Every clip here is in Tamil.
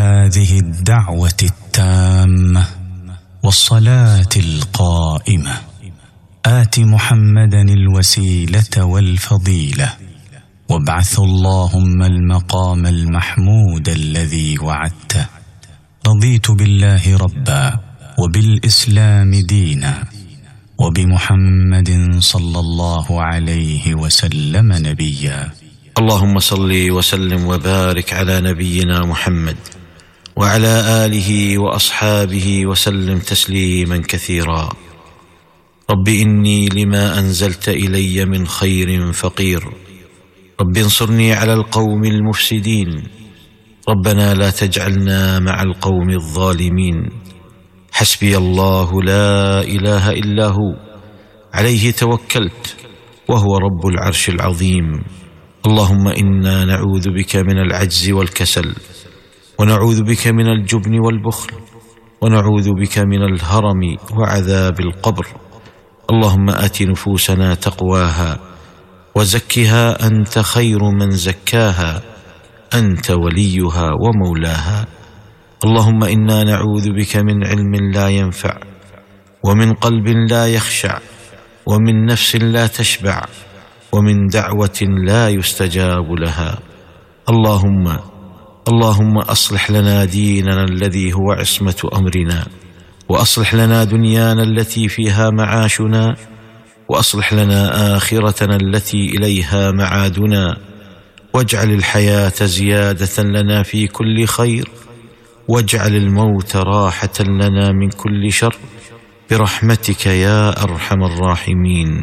هذه الدعوه التامه والصلاه القائمه ات محمدا الوسيله والفضيله وابعث اللهم المقام المحمود الذي وعدته رضيت بالله ربا وبالاسلام دينا وبمحمد صلى الله عليه وسلم نبيا اللهم صل وسلم وبارك على نبينا محمد وعلى اله واصحابه وسلم تسليما كثيرا رب اني لما انزلت الي من خير فقير رب انصرني على القوم المفسدين ربنا لا تجعلنا مع القوم الظالمين حسبي الله لا اله الا هو عليه توكلت وهو رب العرش العظيم اللهم انا نعوذ بك من العجز والكسل ونعوذ بك من الجبن والبخل ونعوذ بك من الهرم وعذاب القبر اللهم ات نفوسنا تقواها وزكها انت خير من زكاها انت وليها ومولاها اللهم انا نعوذ بك من علم لا ينفع ومن قلب لا يخشع ومن نفس لا تشبع ومن دعوه لا يستجاب لها اللهم اللهم اصلح لنا ديننا الذي هو عصمه امرنا واصلح لنا دنيانا التي فيها معاشنا واصلح لنا اخرتنا التي اليها معادنا واجعل الحياه زياده لنا في كل خير واجعل الموت راحه لنا من كل شر برحمتك يا ارحم الراحمين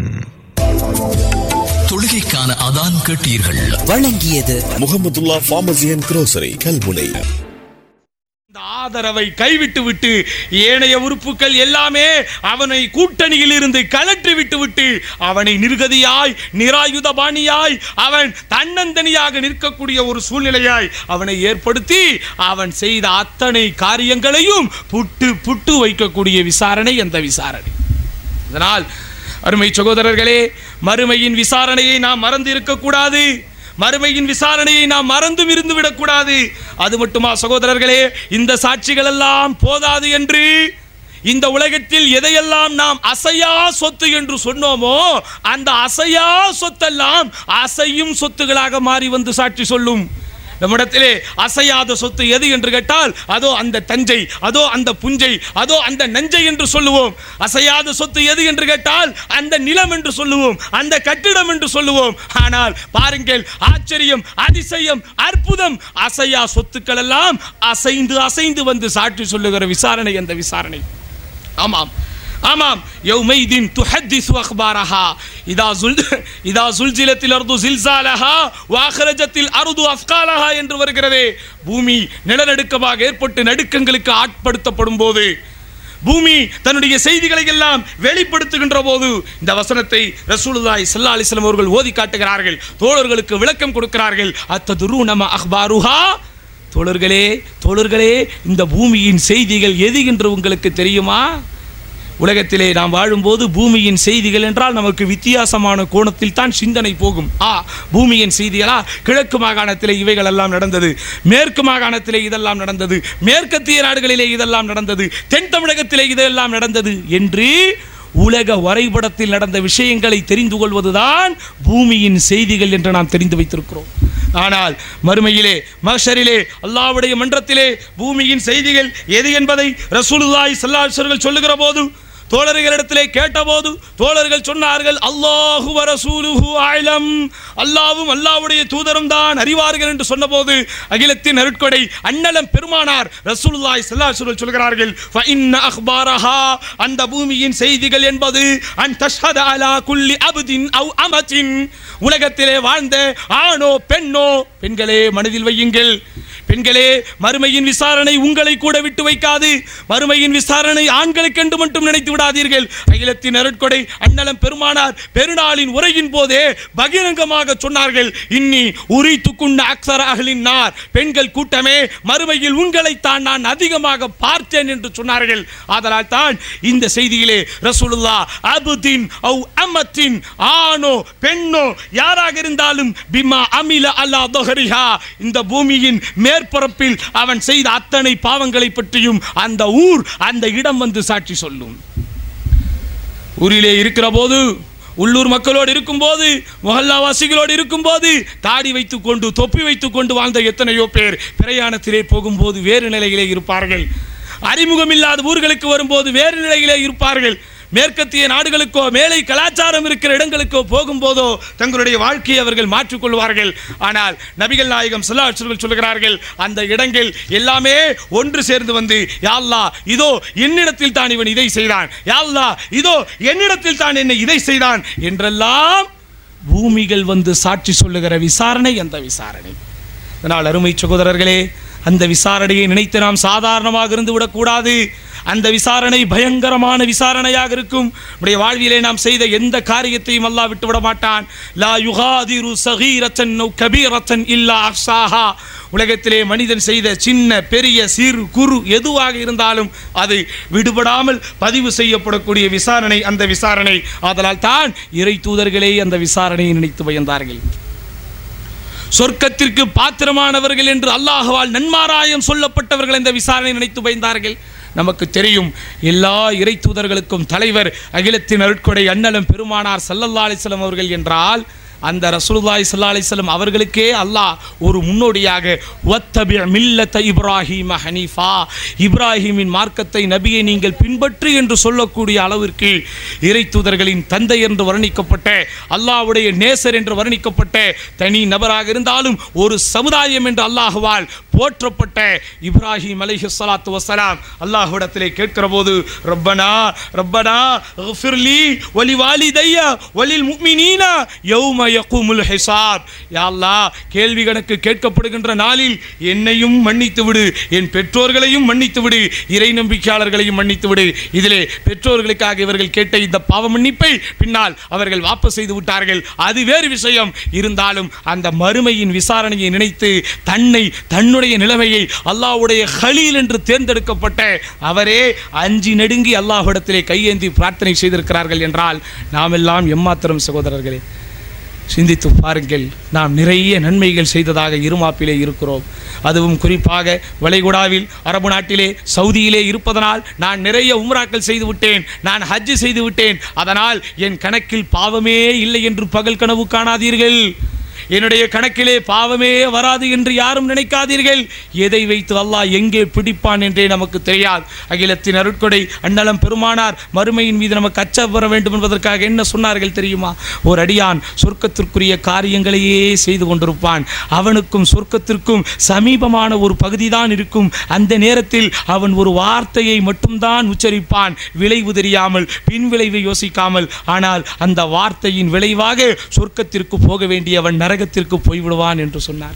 தொழுகைக்கான அதான் கேட்டீர்கள் வழங்கியது Mohamedulla pharmacy and grocery Kalmunai இந்த ஆதரவை கைவிட்டு விட்டு ஏனைய உறுப்புகள் எல்லாமே அவனை கூட்டணியில் இருந்து கலற்றி விட்டு விட்டு அவனை நிர்கதியாய் நிராயுதபாணியாய் அவன் தன்னந்தனியாக நிற்கக்கூடிய ஒரு சூழ்நிலையாய் அவனை ஏற்படுத்தி அவன் செய்த அத்தனை காரியங்களையும் புட்டு புட்டு வைக்கக்கூடிய விசாரணை அந்த விசாரணை அதனால் அருமை சகோதரர்களே மறுமையின் விசாரணையை நாம் மறந்து இருக்கக்கூடாது மறுமையின் விசாரணையை நாம் மறந்தும் இருந்து விடக்கூடாது அது மட்டுமா சகோதரர்களே இந்த சாட்சிகள் எல்லாம் போதாது என்று இந்த உலகத்தில் எதையெல்லாம் நாம் அசையா சொத்து என்று சொன்னோமோ அந்த அசையா சொத்தெல்லாம் அசையும் சொத்துகளாக மாறி வந்து சாட்சி சொல்லும் நம்மிடத்திலே அசையாத சொத்து எது என்று கேட்டால் அதோ அந்த தஞ்சை அதோ அந்த புஞ்சை அதோ அந்த நஞ்சை என்று சொல்லுவோம் அசையாத சொத்து எது என்று கேட்டால் அந்த நிலம் என்று சொல்லுவோம் அந்த கட்டிடம் என்று சொல்லுவோம் ஆனால் பாருங்கள் ஆச்சரியம் அதிசயம் அற்புதம் அசையா சொத்துக்கள் எல்லாம் அசைந்து அசைந்து வந்து சாட்சி சொல்லுகிற விசாரணை அந்த விசாரணை ஆமாம் ஆமாம் யௌமைதின் துஹத்திஸ் அக்பாரஹா இதா சுல் இதா சுல்ஜிலத்தில் அர்து ஜில்சாலஹா வாஹரஜத்தில் அருது அஸ்காலஹா என்று வருகிறதே பூமி நிலநடுக்கமாக ஏற்பட்டு நடுக்கங்களுக்கு ஆட்படுத்தப்படும் போது பூமி தன்னுடைய செய்திகளை எல்லாம் வெளிப்படுத்துகின்ற போது இந்த வசனத்தை ரசூலுல்லாஹி ஸல்லல்லாஹு அலைஹி வஸல்லம் அவர்கள் ஓதி காட்டுகிறார்கள் தோழர்களுக்கு விளக்கம் கொடுக்கிறார்கள் அத்ததுரு நம அக்பாருஹா தோழர்களே தோழர்களே இந்த பூமியின் செய்திகள் எது என்று உங்களுக்கு தெரியுமா உலகத்திலே நாம் வாழும்போது பூமியின் செய்திகள் என்றால் நமக்கு வித்தியாசமான கோணத்தில் தான் சிந்தனை போகும் ஆ பூமியின் செய்திகளா கிழக்கு மாகாணத்திலே இவைகள் எல்லாம் நடந்தது மேற்கு மாகாணத்திலே இதெல்லாம் நடந்தது மேற்கத்திய நாடுகளிலே இதெல்லாம் நடந்தது தென் தமிழகத்திலே இதெல்லாம் நடந்தது என்று உலக வரைபடத்தில் நடந்த விஷயங்களை தெரிந்து கொள்வதுதான் பூமியின் செய்திகள் என்று நாம் தெரிந்து வைத்திருக்கிறோம் ஆனால் மறுமையிலே மஹ்ஷரிலே அல்லாஹ்வுடைய மன்றத்திலே பூமியின் செய்திகள் எது என்பதை ரசூலுல்லாஹி ஸல்லல்லாஹு அலைஹி வஸல்லம் சொல்லுகிற போது தோழர்களிடத்திலே கேட்டபோது தோழர்கள் சொன்னார்கள் அல்லாஹு வரசூலுஹு ஆயிலம் அல்லாவும் அல்லாவுடைய தூதரும் தான் அறிவார்கள் என்று சொன்னபோது அகிலத்தின் அருட்கொடை அன்னலம் பெருமானார் ரசூலுல்லாஹி ஸல்லல்லாஹு அலைஹி வஸல்லம் சொல்கிறார்கள் ஃப இன்ன அக்பாரஹா அந்த பூமியின் செய்திகள் என்பது அன் தஷ்ஹத அலா குல்லி அப்தின் அவ் அமத்தின் உலகத்திலே வாழ்ந்த ஆணோ பெண்ணோ பெண்களே மனதில் வையுங்கள் பெண்களே மறுமையின் விசாரணை உங்களை கூட விட்டு வைக்காது மறுமையின் விசாரணை ஆண்களுக்கென்று மட்டும் நினைத்து விடாதீர்கள் அகிலத்தின் அருட்கொடை அண்ணலம் பெருமானார் பெருநாளின் உரையின் போதே பகிரங்கமாக சொன்னார்கள் இன்னி உரி துக்குண்ட அக்சர அகலின் நார் பெண்கள் கூட்டமே மறுமையில் உங்களைத்தான் நான் அதிகமாக பார்த்தேன் என்று சொன்னார்கள் ஆதலால் தான் இந்த செய்தியிலே ரசூலுல்லா அபுதீன் அவ் அமத்தின் ஆணோ பெண்ணோ யாராக இருந்தாலும் பிமா அமில அல்லா தொஹரிஹா இந்த பூமியின் மேற் மேற்பரப்பில் அவன் செய்த அத்தனை பாவங்களை பற்றியும் அந்த ஊர் அந்த இடம் வந்து சாட்சி சொல்லும் ஊரிலே இருக்கிற போது உள்ளூர் மக்களோடு இருக்கும்போது மொஹல்லாவாசிகளோடு இருக்கும்போது தாடி வைத்துக் கொண்டு தொப்பி வைத்துக் கொண்டு வாழ்ந்த எத்தனையோ பேர் பிரயாணத்திலே போகும்போது வேறு நிலையிலே இருப்பார்கள் அறிமுகமில்லாத ஊர்களுக்கு வரும்போது வேறு நிலையிலே இருப்பார்கள் மேற்கத்திய நாடுகளுக்கோ மேலை கலாச்சாரம் இருக்கிற இடங்களுக்கோ போகும்போதோ தங்களுடைய வாழ்க்கையை அவர்கள் மாற்றிக்கொள்வார்கள் ஆனால் நபிகள் நாயகம் சொல்லாச்சர்கள் சொல்கிறார்கள் அந்த இடங்கள் எல்லாமே ஒன்று சேர்ந்து வந்து யாழ்லா இதோ என்னிடத்தில் தான் இவன் இதை செய்தான் யாழ்லா இதோ என்னிடத்தில் தான் என்னை இதை செய்தான் என்றெல்லாம் பூமிகள் வந்து சாட்சி சொல்லுகிற விசாரணை அந்த விசாரணை அதனால் அருமை சகோதரர்களே அந்த விசாரணையை நினைத்து நாம் சாதாரணமாக இருந்து விடக்கூடாது அந்த விசாரணை பயங்கரமான விசாரணையாக இருக்கும் நம்முடைய வாழ்விலே நாம் செய்த எந்த காரியத்தையும் அல்லாஹ் விட்டு விட மாட்டான் லா யுகாதிரு சகீரத்தன் நௌ கபீரத்தன் இல்லா அஹ்சாஹா உலகத்திலே மனிதன் செய்த சின்ன பெரிய சிறு குறு எதுவாக இருந்தாலும் அது விடுபடாமல் பதிவு செய்யப்படக்கூடிய விசாரணை அந்த விசாரணை ஆதலால் தான் இறை தூதர்களே அந்த விசாரணையை நினைத்து பயந்தார்கள் சொர்க்கத்திற்கு பாத்திரமானவர்கள் என்று அல்லாஹ்வால் நன்மாராயம் சொல்லப்பட்டவர்கள் இந்த விசாரணை நினைத்து பயந்தார்கள் நமக்கு தெரியும் எல்லா இறை தூதர்களுக்கும் தலைவர் அகிலத்தின் அருட்கொடை அண்ணலம் பெருமானார் சல்லல்லா அலிஸ்லாம் அவர்கள் என்றால் அந்த ரசூலுல்லாஹி ஸல்லல்லாஹு அலைஹி வஸல்லம் அவர்களுக்கே அல்லாஹ் ஒரு முன்னோடியாக வத்தபி மில்லத்த இப்ராஹீம ஹனீஃபா இப்ராஹீமின் மார்க்கத்தை நபியை நீங்கள் பின்பற்று என்று சொல்லக்கூடிய அளவிற்கு இறை தூதர்களின் தந்தை என்று வர்ணிக்கப்பட்ட அல்லாஹ்வுடைய நேசர் என்று வர்ணிக்கப்பட்ட தனி நபராக இருந்தாலும் ஒரு சமுதாயம் என்று அல்லாஹ்வால் போற்றப்பட்ட இப்ராஹிம் அலைஹி ஸலாத்து வஸலாம் அல்லாஹ்விடத்திலே கேட்கிற போது ரப்பனா ரப்பனா ஃபிர்லி வலி வாலிதைய வலில் முஃமினீன யௌம யகூமுல் ஹிசாப் யா அல்லாஹ் கேள்வி கணக்கு கேட்கப்படுகின்ற நாளில் என்னையும் மன்னித்து விடு என் பெற்றோர்களையும் மன்னித்து விடு இறை நம்பிக்கையாளர்களையும் மன்னித்து விடு இதிலே பெற்றோர்களுக்காக இவர்கள் கேட்ட இந்த பாவ மன்னிப்பை பின்னால் அவர்கள் வாபஸ் செய்து விட்டார்கள் அது வேறு விஷயம் இருந்தாலும் அந்த மறுமையின் விசாரணையை நினைத்து தன்னை தன்னுடைய நிலைமையை அல்லாஹ்வுடைய ஹலீல் என்று தேர்ந்தெடுக்கப்பட்ட அவரே அஞ்சி நெடுங்கி அல்லாஹ்விடத்திலே கையேந்தி பிரார்த்தனை செய்திருக்கிறார்கள் என்றால் நாம் எல்லாம் எம்மாத்திரம் சகோதரர்களே சிந்தித்து பாருங்கள் நாம் நிறைய நன்மைகள் செய்ததாக இருமாப்பிலே இருக்கிறோம் அதுவும் குறிப்பாக வளைகுடாவில் அரபு நாட்டிலே சவுதியிலே இருப்பதனால் நான் நிறைய உம்ராக்கள் செய்து விட்டேன் நான் ஹஜ்ஜு செய்து விட்டேன் அதனால் என் கணக்கில் பாவமே இல்லை என்று பகல் கனவு காணாதீர்கள் என்னுடைய கணக்கிலே பாவமே வராது என்று யாரும் நினைக்காதீர்கள் எதை வைத்து அல்லாஹ் எங்கே பிடிப்பான் என்றே நமக்கு தெரியாது அகிலத்தின் அருட்கொடை அண்ணலம் பெருமானார் மறுமையின் மீது நமக்கு அச்சம் வர வேண்டும் என்பதற்காக என்ன சொன்னார்கள் தெரியுமா ஒரு அடியான் சொர்க்கத்திற்குரிய காரியங்களையே செய்து கொண்டிருப்பான் அவனுக்கும் சொர்க்கத்திற்கும் சமீபமான ஒரு பகுதிதான் இருக்கும் அந்த நேரத்தில் அவன் ஒரு வார்த்தையை மட்டும்தான் உச்சரிப்பான் விளைவு தெரியாமல் பின் விளைவை யோசிக்காமல் ஆனால் அந்த வார்த்தையின் விளைவாக சொர்க்கத்திற்கு போக வேண்டியவன் நரகத்திற்கு போய்விடுவான் என்று சொன்னார்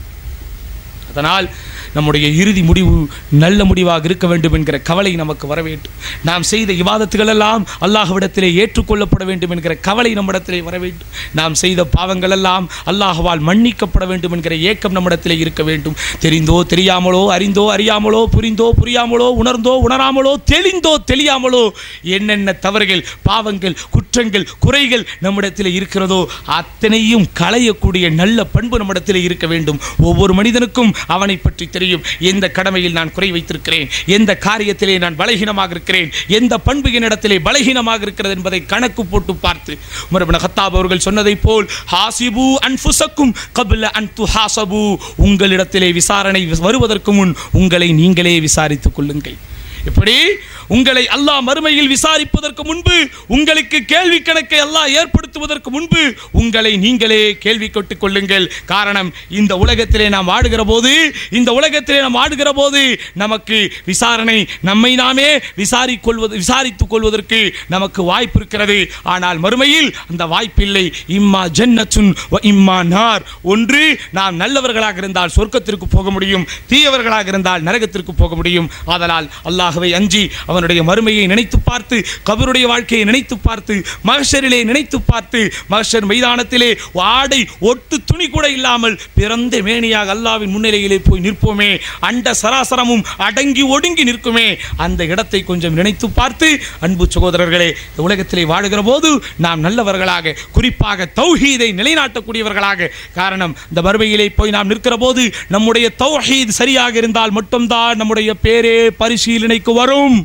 அதனால் நம்முடைய இறுதி முடிவு நல்ல முடிவாக இருக்க வேண்டும் என்கிற கவலை நமக்கு வர வேண்டும் நாம் செய்த இவாதத்துகள் எல்லாம் அல்லாஹ்விடத்திலே ஏற்றுக்கொள்ளப்பட வேண்டும் என்கிற கவலை நம்மிடத்திலே வர வேண்டும் நாம் செய்த பாவங்கள் எல்லாம் அல்லாஹ்வால் மன்னிக்கப்பட வேண்டும் என்கிற ஏக்கம் நம்மிடத்திலே இருக்க வேண்டும் தெரிந்தோ தெரியாமலோ அறிந்தோ அறியாமலோ புரிந்தோ புரியாமலோ உணர்ந்தோ உணராமலோ தெளிந்தோ தெளியாமலோ என்னென்ன தவறுகள் பாவங்கள் குற்றங்கள் குறைகள் நம்மிடத்தில் இருக்கிறதோ அத்தனையும் களையக்கூடிய நல்ல பண்பு நம்மிடத்தில் இருக்க வேண்டும் ஒவ்வொரு மனிதனுக்கும் அவனை பற்றி தெரியும் எந்த கடமையில் நான் குறை வைத்திருக்கிறேன் எந்த காரியத்திலே நான் பலகீனமாக இருக்கிறேன் எந்த பண்பு என்னிடத்திலே பலகீனமாக இருக்கிறது என்பதை கணக்கு போட்டு பார்த்து உமர் ஹத்தாப் அவர்கள் சொன்னதைப் போல் ஹாசிபு அன்ஃபுசக்கும் கபில அன் துஹாசபு உங்களிடத்திலே விசாரணை வருவதற்கு முன் உங்களை நீங்களே விசாரித்துக் கொள்ளுங்கள் எப்படி உங்களை அல்லாஹ் மறுமையில் விசாரிப்பதற்கு முன்பு உங்களுக்கு கேள்வி கணக்கை அல்லாஹ் ஏற்படுத்துவதற்கு முன்பு உங்களை நீங்களே கேள்வி கொட்டுக் கொள்ளுங்கள் காரணம் இந்த உலகத்திலே நாம் ஆடுகிற போது இந்த உலகத்திலே நாம் ஆடுகிற போது நமக்கு விசாரணை நம்மை நாமே விசாரிக்கொள்வது விசாரித்துக் கொள்வதற்கு நமக்கு வாய்ப்பு இருக்கிறது ஆனால் மறுமையில் அந்த வாய்ப்பில்லை இம்மா ஜன்னத்துன் வ இம்மா நார் ஒன்று நாம் நல்லவர்களாக இருந்தால் சொர்க்கத்திற்கு போக முடியும் தீயவர்களாக இருந்தால் நரகத்திற்கு போக முடியும் ஆதலால் அல்லாஹ் அல்லாஹ்வை அஞ்சி அவனுடைய மறுமையை நினைத்து பார்த்து கபருடைய வாழ்க்கையை நினைத்து பார்த்து மகஷரிலே நினைத்து பார்த்து மகஷர் மைதானத்திலே ஆடை ஒட்டு துணி கூட இல்லாமல் பிறந்த மேனியாக அல்லாவின் முன்னிலையிலே போய் நிற்போமே அண்ட சராசரமும் அடங்கி ஒடுங்கி நிற்குமே அந்த இடத்தை கொஞ்சம் நினைத்து பார்த்து அன்பு சகோதரர்களே இந்த உலகத்திலே வாழுகிற போது நாம் நல்லவர்களாக குறிப்பாக தௌஹீதை நிலைநாட்டக்கூடியவர்களாக காரணம் இந்த மறுமையிலே போய் நாம் நிற்கிற போது நம்முடைய தௌஹீத் சரியாக இருந்தால் மட்டும்தான் நம்முடைய பேரே பரிசீலனைக்கு வரும்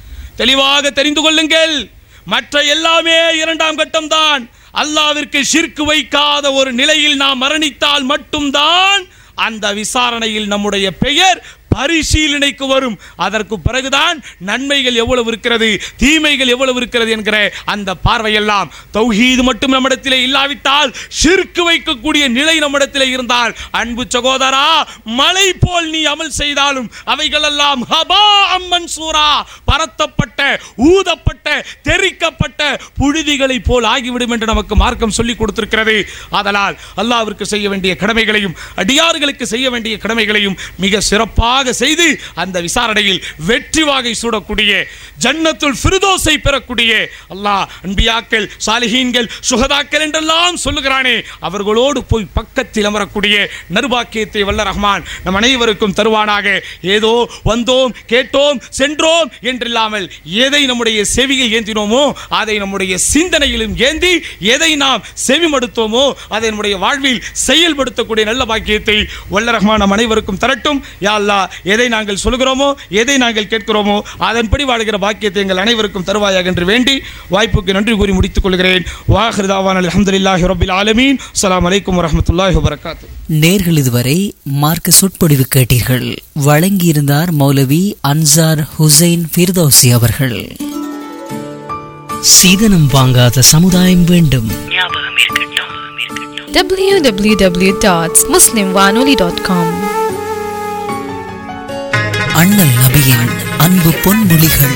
தெளிவாக தெரிந்து கொள்ளுங்கள் மற்ற எல்லாமே இரண்டாம் கட்டம்தான் அல்லாவிற்கு ஷிர்க் வைக்காத ஒரு நிலையில் நாம் மரணித்தால் மட்டும்தான் அந்த விசாரணையில் நம்முடைய பெயர் பரிசீலனைக்கு வரும் அதற்கு பிறகுதான் நன்மைகள் எவ்வளவு இருக்கிறது தீமைகள் எவ்வளவு இருக்கிறது என்கிற அந்த பார்வையெல்லாம் தௌஹீது மட்டும் நம்மிடத்திலே இல்லாவிட்டால் ஷிர்க் வைக்கக்கூடிய நிலை நம்மிடத்திலே இருந்தால் அன்பு சகோதரா மலை போல் நீ அமல் செய்தாலும் அவைகளெல்லாம் ஹபா அம்மன் சூரா பரத்தப்பட்ட ஊதப்பட்ட தெரிக்கப்பட்ட புழுதிகளைப் போல் ஆகிவிடும் என்று நமக்கு மார்க்கம் சொல்லிக் கொடுத்திருக்கிறது ஆதலால் அல்லாவிற்கு செய்ய வேண்டிய கடமைகளையும் அடியார்களுக்கு செய்ய வேண்டிய கடமைகளையும் மிக சிறப்பாக செய்து அந்த விசாரணையில் வெற்றி வாகை சூடக்கூடிய ஜன்னத்துல் ஃபிர்தோஸை பெறக்கூடிய அல்லாஹ் அன்பியாக்கள் சாலிஹீன்கள் சுகதாக்கள் என்றெல்லாம் சொல்லுகிறானே அவர்களோடு போய் பக்கத்தில் அமரக்கூடிய நர்பாக்கியத்தை வல்ல ரஹ்மான் நம் அனைவருக்கும் தருவானாக ஏதோ வந்தோம் கேட்டோம் சென்றோம் என்றில்லாமல் எதை நம்முடைய செவியை ஏந்தினோமோ அதை நம்முடைய சிந்தனையிலும் ஏந்தி எதை நாம் செவிமடுத்தோமோ அதை நம்முடைய வாழ்வில் செயல்படுத்தக்கூடிய நல்ல பாக்கியத்தை வல்ல ரஹ்மான் நம் அனைவருக்கும் தரட்டும் யா அல்லாஹ் எதை நாங்கள் சொல்கிறோமோ எதை நாங்கள் கேட்கிறோமோ அதன்படி வாழ்கிற பாக்கியத்தை எங்கள் அனைவருக்கும் தருவாயாக என்று வேண்டி வாய்ப்புக்கு நன்றி கூறி முடித்துக் கொள்கிறேன் வாஹிருதாவான் அலமதுல்லாஹி ரபில் ஆலமீன் அஸ்ஸலாமு அலைக்கும் வரஹ்மத்துல்லாஹி வபரகாத்து நேர்கள் இதுவரை மார்க்க சொற்பொழிவு கேட்டீர்கள் வழங்கியிருந்தார் மௌலவி அன்சார் ஹுசைன் ஃபிர்தௌசி அவர்கள் சீதனம் வாங்காத சமுதாயம் வேண்டும் www.muslimwanoli.com அண்ணல் நபியின் அன்பு பொன்மொழிகள்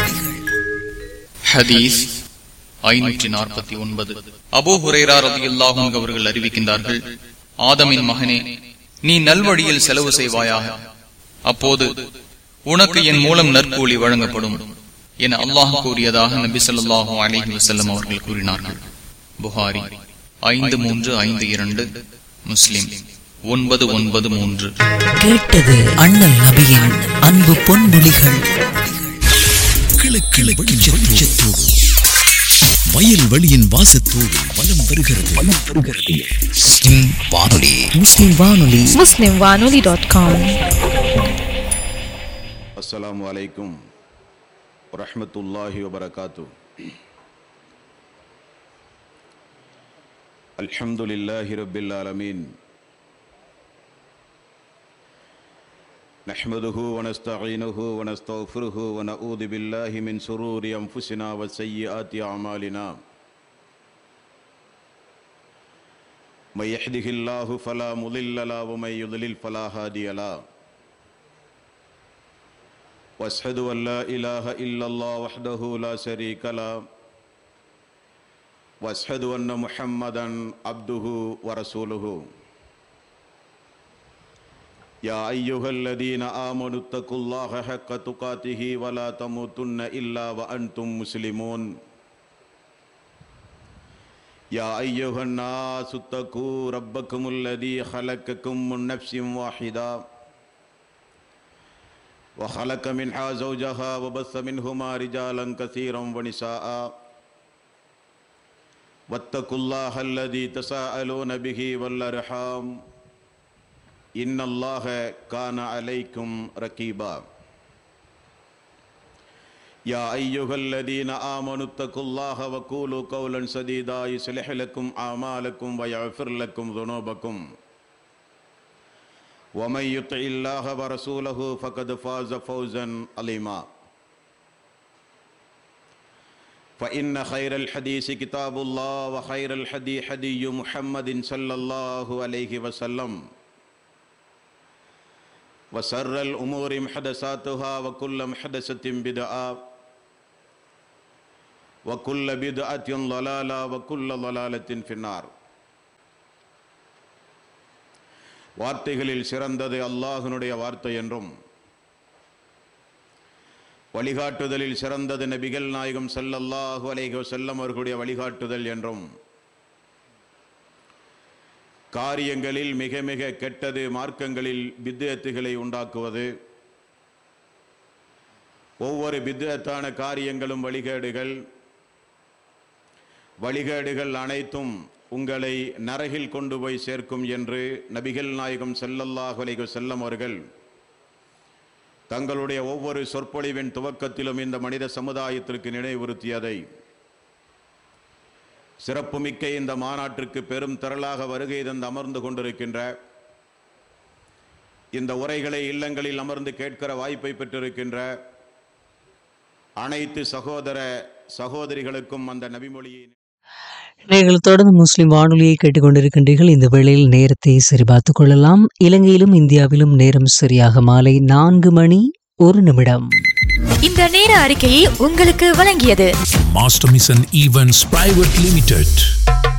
ஹதீஸ் ஐநூற்றி நாற்பத்தி ஒன்பது அபூ ஹுரைரா ரலியல்லாஹு அன்ஹு அவர்கள் அறிவிக்கின்றார்கள் ஆதமின் மகனே நீ நல்வழியில் செலவு செய்வாயாக அப்போது உனக்கு என் மூலம் நற்கூலி வழங்கப்படும் என அல்லாஹ் கூறியதாக நபி ஸல்லல்லாஹு அலைஹி வஸல்லம் அவர்கள் கூறினார்கள் புகாரி ஐந்து மூன்று ஐந்து இரண்டு முஸ்லிம் ஒன்பது ஒன்பது மூன்று கேட்டது அண்ணல் நபியின் அன்பு பொன்மொழிகள் கிழக்கிழ வெளிச்சத்தோடு வயல் வெளியின் வாசத்தோடு வலம் வருகிறது வலம் வருகிறது முஸ்லிம் வானொலி முஸ்லிம் வானொலி muslimwanoli.com அஸ்ஸலாமு அலைக்கும் வரஹ்மத்துல்லாஹி வபரகாத்து அல்ஹம்துலில்லாஹி ரப்பில் ஆலமீன் نحمده ونستعينه ونستغفره ونعوذ بالله من شرور أنفسنا وسيئات أعمالنا من يهده الله فلا مضل له ومن يضلل فلا هادي له واشهد ان لا اله الا الله وحده لا شريك له واشهد ان محمدا عبده ورسوله يا ايها الذين امنوا اتقوا الله حق تقاته ولا تموتن الا وانتم مسلمون يا ايها الناس اتقوا ربكم الذي خلقكم من نفس واحده وخلق منها زوجها وبث منهما رجالا كثيرا ونساء واتقوا الله الذي تساءلون به والارحام ان الله كان عليكم رقيبا يا ايها الذين امنوا اتقوا الله وقولوا قولا سديدا يصلح لكم اعمالكم ويغفر لكم ذنوبكم ومن يطع الله ورسوله فقد فاز فوزا عظيما فإن خير الحديث كتاب الله وخير الحدي حدي محمد صلى الله عليه وسلم وسر الأمور محدثاتها وكل محدثة بدعة وكل بدعة ضلالة وكل ضلالة في النار வார்த்தைகளில் சிறந்தது அல்லாஹினுடைய வார்த்தை என்றும் வழிகாட்டுதலில் சிறந்தது நபிகள் நாயகம் ஸல்லல்லாஹு அலைஹி வஸல்லம் அவர்களுடைய வழிகாட்டுதல் என்றும் காரியங்களில் மிக மிக கெட்டது மார்க்கங்களில் பித்அத்துகளை உண்டாக்குவது ஒவ்வொரு பித்அத்தான காரியங்களும் வழிகேடுகள் வழிகேடுகள் அனைத்தும் உங்களை நரகில் கொண்டு போய் சேர்க்கும் என்று நபிகள் நாயகம் ஸல்லல்லாஹு அலைஹி வஸல்லம் அவர்கள் தங்களுடைய ஒவ்வொரு சொற்பொழிவின் துவக்கத்திலும் இந்த மனித சமுதாயத்திற்கு நினைவுறுத்தியதை சிறப்புமிக்க இந்த மாநாட்டிற்கு பெரும் திரளாக வருகை தந்து அமர்ந்து கொண்டிருக்கின்ற இந்த உரைகளை இல்லங்களில் அமர்ந்து கேட்கிற வாய்ப்பை பெற்றிருக்கின்ற அனைத்து சகோதர சகோதரிகளுக்கும் அந்த நபிமொழியை நீங்கள் தொடர்ந்து முஸ்லிம் வானொலியை கேட்டுக்கொண்டிருக்கின்றீர்கள் இந்த வேளையில் நேரத்தை சரிபார்த்துக் கொள்ளலாம் இலங்கையிலும் இந்தியாவிலும் நேரம் சரியாக மாலை நான்கு மணி ஒரு நிமிடம் இந்த நேர அறிக்கையை உங்களுக்கு வழங்கியது Master Mission Events Private Limited.